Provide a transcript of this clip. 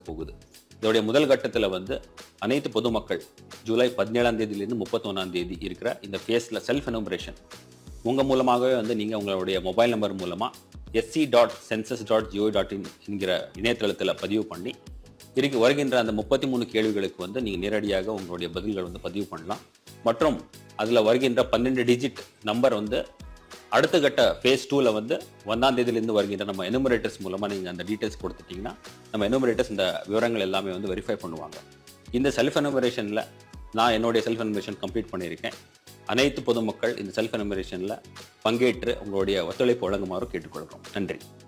போகுது இதோடைய முதல் கட்டத்தில் வந்து அனைத்து பொதுமக்கள் ஜூலை பதினேழாம் தேதியிலிருந்து முப்பத்தொன்னாம் தேதி இருக்கிற இந்த ஃபேஸில் செல்ஃப் எனுமரேஷன் உங்கள் மூலமாகவே வந்து நீங்கள் உங்களுடைய மொபைல் நம்பர் மூலமாக SC dot census dot GO dot in என்கிற இணையதளத்தில் பதிவு பண்ணி இருக்கு வருகின்ற அந்த முப்பத்தி மூணு கேள்விகளுக்கு வந்து நீங்கள் நேரடியாக உங்களுடைய பதில்கள் வந்து பதிவு பண்ணலாம் மற்றும் அதில் வருகின்ற பன்னெண்டு டிஜிட் நம்பர் வந்து அடுத்த கட்ட ஃபேஸ் டூவில் வந்து ஒன்றாம் தேதியிலேருந்து வருகின்ற நம்ம எனுமரேட்டர்ஸ் மூலமாக நீங்கள் அந்த டீட்டெயில்ஸ் கொடுத்துட்டிங்கன்னா நம்ம எனுமரேட்டர்ஸ் இந்த விவரங்கள் எல்லாமே வந்து வெரிஃபை பண்ணுவாங்க இந்த செல்ஃப் எனுமரேஷனில் நான் என்னுடைய செல்ஃப் எனுமரேஷன் கம்ப்ளீட் பண்ணியிருக்கேன் அனைத்து பொதுமக்கள் இந்த செல்ஃப் எனுமரேஷனில் பங்கேற்று உங்களுடைய ஒத்துழைப்பு வழங்குமாறு கேட்டுக்கொள்கிறோம் நன்றி